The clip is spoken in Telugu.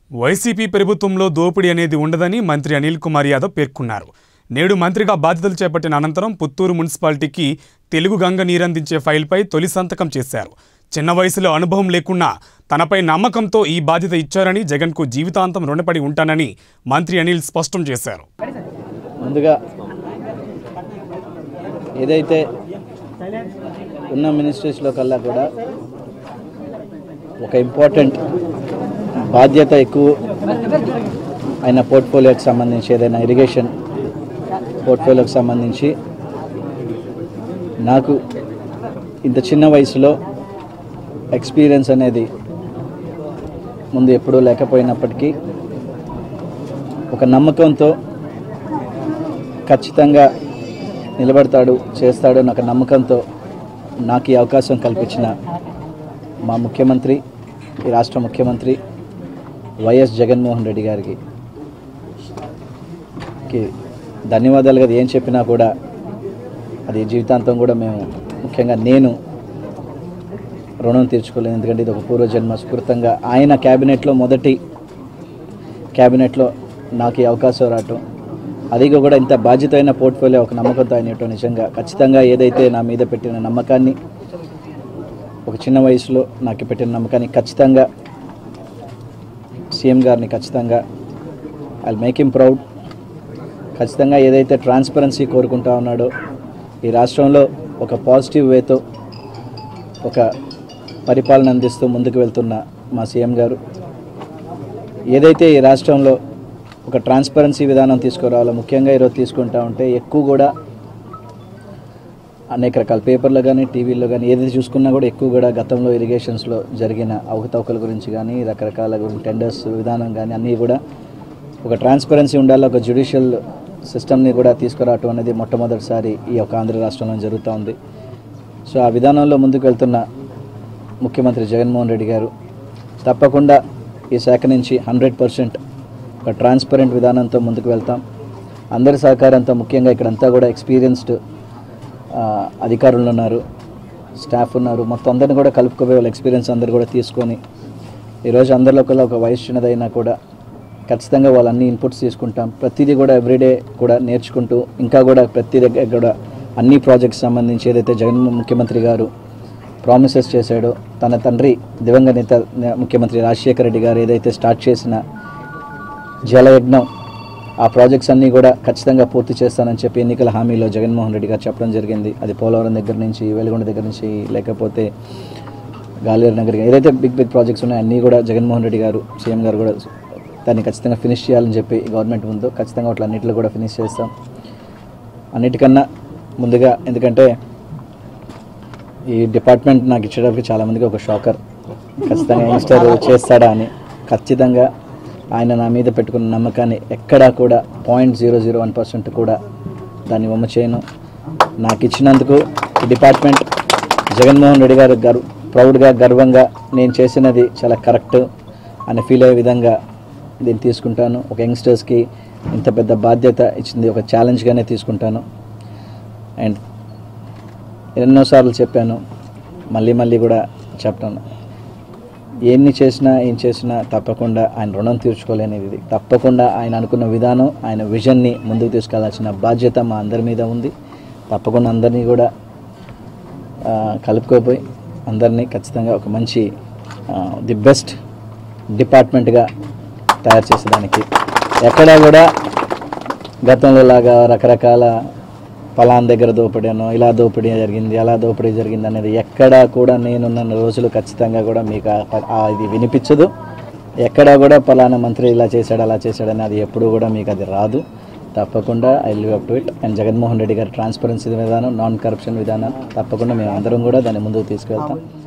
వైసీపీ ప్రభుత్వంలో దోపిడీ అనేది ఉండదని మంత్రి అనిల్ కుమార్ యాదవ్ పేర్కొన్నారు నేడు మంత్రిగా బాధ్యతలు చేపట్టిన అనంతరం పుత్తూరు మున్సిపాలిటీకి తెలుగు గంగ నీరందించే ఫైల్పై తొలి సంతకం చేశారు చిన్న వయసులో అనుభవం లేకున్నా తనపై నమ్మకంతో ఈ బాధ్యత ఇచ్చారని జగన్కు జీవితాంతం రుణపడి ఉంటానని మంత్రి అనిల్ స్పష్టం చేశారు ముందుగా ఏదైతే ఉన్న మినిస్ట్రీస్లో కల్లా కూడా ఒక ఇంపార్టెంట్ బాధ్యత ఎక్కువ అయిన పోర్ట్ఫోలియోకి సంబంధించి ఏదైనా ఇరిగేషన్ పోర్ట్ఫోలియోకి సంబంధించి నాకు ఇంత చిన్న వయసులో ఎక్స్పీరియన్స్ అనేది ముందు ఎప్పుడూ లేకపోయినప్పటికీ ఒక నమ్మకంతో ఖచ్చితంగా నిలబడతాడు చేస్తాడు అన్న ఒక నమ్మకంతో నాకు ఈ అవకాశం కల్పించిన మా ముఖ్యమంత్రి ఈ రాష్ట్ర ముఖ్యమంత్రి వైఎస్ జగన్మోహన్ రెడ్డి గారికి కి ధన్యవాదాలు కదా ఏం చెప్పినా కూడా అది జీవితాంతం కూడా మేము ముఖ్యంగా నేను రుణం తీర్చుకోలేదు ఎందుకంటే ఇది ఒక పూర్వజన్మ స్ఫూర్తంగా ఆయన క్యాబినెట్లో మొదటి క్యాబినెట్లో నాకు ఈ అవకాశం రావటం అది కూడా ఇంత బాధ్యతమైన పోర్ట్ఫోలియో ఒక నమ్మకంతో ఆయన ఇవ్వటం నిజంగా ఖచ్చితంగా ఏదైతే నా మీద పెట్టిన నమ్మకాన్ని ఒక చిన్న వయసులో నాకు పెట్టిన నమ్మకాన్ని ఖచ్చితంగా సీఎం గారిని ఖచ్చితంగా ఐ మేక్ హిమ్ ప్రౌడ్ ఖచ్చితంగా ఏదైతే ట్రాన్స్పరెన్సీ కోరుకుంటా ఉన్నాడో ఈ రాష్ట్రంలో ఒక పాజిటివ్ వేతో ఒక పరిపాలన అందిస్తూ ముందుకు వెళ్తున్న మా సీఎం గారు ఏదైతే ఈ రాష్ట్రంలో ఒక ట్రాన్స్పరెన్సీ విధానం తీసుకురావాలో ముఖ్యంగా ఈరోజు తీసుకుంటా ఉంటే ఎక్కువ కూడా అనేక రకాల పేపర్లో కానీ టీవీల్లో కానీ ఏది చూసుకున్నా కూడా ఎక్కువ కూడా గతంలో ఇరిగేషన్స్లో జరిగిన అవకతవకల గురించి కానీ రకరకాల గురించి టెండర్స్ విధానం కానీ అన్నీ కూడా ఒక ట్రాన్స్పరెన్సీ ఉండాలి ఒక జ్యుడిషియల్ సిస్టమ్ని కూడా తీసుకురావటం అనేది మొట్టమొదటిసారి ఈ యొక్క ఆంధ్ర రాష్ట్రంలో జరుగుతూ ఉంది సో ఆ విధానంలో ముందుకు వెళ్తున్న ముఖ్యమంత్రి జగన్మోహన్ రెడ్డి గారు తప్పకుండా ఈ శాఖ నుంచి హండ్రెడ్ పర్సెంట్ ఒక ట్రాన్స్పరెంట్ విధానంతో ముందుకు వెళ్తాం అందరి సహకారంతో ముఖ్యంగా ఇక్కడంతా కూడా ఎక్స్పీరియన్స్డ్ అధికారులు ఉన్నారు స్టాఫ్ ఉన్నారు మొత్తం అందరిని కూడా కలుపుకోపోయే వాళ్ళ ఎక్స్పీరియన్స్ అందరు కూడా తీసుకొని ఈరోజు అందరిలో కల్లా ఒక వయసు చిన్నదైనా కూడా ఖచ్చితంగా వాళ్ళు అన్ని ఇన్పుట్స్ తీసుకుంటాం ప్రతిదీ కూడా ఎవ్రీడే కూడా నేర్చుకుంటూ ఇంకా కూడా ప్రతి దగ్గర కూడా అన్ని ప్రాజెక్ట్స్ సంబంధించి ఏదైతే జగన్ ముఖ్యమంత్రి గారు ప్రామిసెస్ చేశాడో తన తండ్రి దివంగత నేత ముఖ్యమంత్రి రాజశేఖర రెడ్డి గారు ఏదైతే స్టార్ట్ చేసిన జలయజ్ఞం ఆ ప్రాజెక్ట్స్ అన్నీ కూడా ఖచ్చితంగా పూర్తి చేస్తానని చెప్పి ఎన్నికల హామీలో జగన్మోహన్ రెడ్డి గారు చెప్పడం జరిగింది అది పోలవరం దగ్గర నుంచి వెలుగొండ దగ్గర నుంచి లేకపోతే గాలేరు నగర్ ఏదైతే బిగ్ బిగ్ ప్రాజెక్ట్స్ ఉన్నాయో అన్నీ కూడా జగన్మోహన్ రెడ్డి గారు సీఎం గారు కూడా దాన్ని ఖచ్చితంగా ఫినిష్ చేయాలని చెప్పి గవర్నమెంట్ ముందు ఖచ్చితంగా వాటి అన్నింటిలో కూడా ఫినిష్ చేస్తాం అన్నిటికన్నా ముందుగా ఎందుకంటే ఈ డిపార్ట్మెంట్ నాకు ఇచ్చేటప్పటికి చాలామందికి ఒక షాకర్ ఖచ్చితంగా యంగ్స్టర్ చేస్తాడా అని ఖచ్చితంగా ఆయన నా మీద పెట్టుకున్న నమ్మకాన్ని ఎక్కడా కూడా point zero zero one percent కూడా దాన్ని వమ్మ చేయను నాకు ఇచ్చినందుకు ఈ డిపార్ట్మెంట్ జగన్మోహన్ రెడ్డి గారు గర్వ ప్రౌడ్గా గర్వంగా నేను చేసినది చాలా కరెక్ట్ అని ఫీల్ అయ్యే విధంగా దీన్ని తీసుకుంటాను ఒక యంగ్స్టర్స్కి ఇంత పెద్ద బాధ్యత ఇచ్చింది ఒక ఛాలెంజ్గానే తీసుకుంటాను అండ్ ఎన్నోసార్లు చెప్పాను మళ్ళీ మళ్ళీ కూడా చెప్తాను ఎన్ని చేసినా ఏం చేసినా తప్పకుండా ఆయన రుణం తీర్చుకోలేనిది ఇది తప్పకుండా ఆయన అనుకున్న విధానం ఆయన విజన్ని ముందుకు తీసుకెళ్లాల్సిన బాధ్యత మా అందరి మీద ఉంది తప్పకుండా అందరినీ కూడా ఆ, కలుపుకోపోయి అందరినీ ఖచ్చితంగా ఒక మంచి ది బెస్ట్ డిపార్ట్మెంట్గా తయారు చేసేదానికి ఎక్కడా కూడా గతంలో లాగా రకరకాల పలాన్ దగ్గర దోపిడీనో ఇలా దోపిడీ జరిగింది అలా దోపిడీ జరిగింది అనేది ఎక్కడా కూడా నేనున్న రోజులు ఖచ్చితంగా కూడా మీకు ఆ ప- ఆ ఇది వినిపించదు ఎక్కడా కూడా పలానా మంత్రి ఇలా చేశాడు అలా చేశాడని అది ఎప్పుడు కూడా మీకు అది రాదు తప్పకుండా I live up to it and Jaganmohan Reddy గారి ట్రాన్స్పరెన్సీ విధానం నాన్ కరప్షన్ విధానం తప్పకుండా మేము అందరం కూడా దాన్ని ముందుకు తీసుకెళ్తాం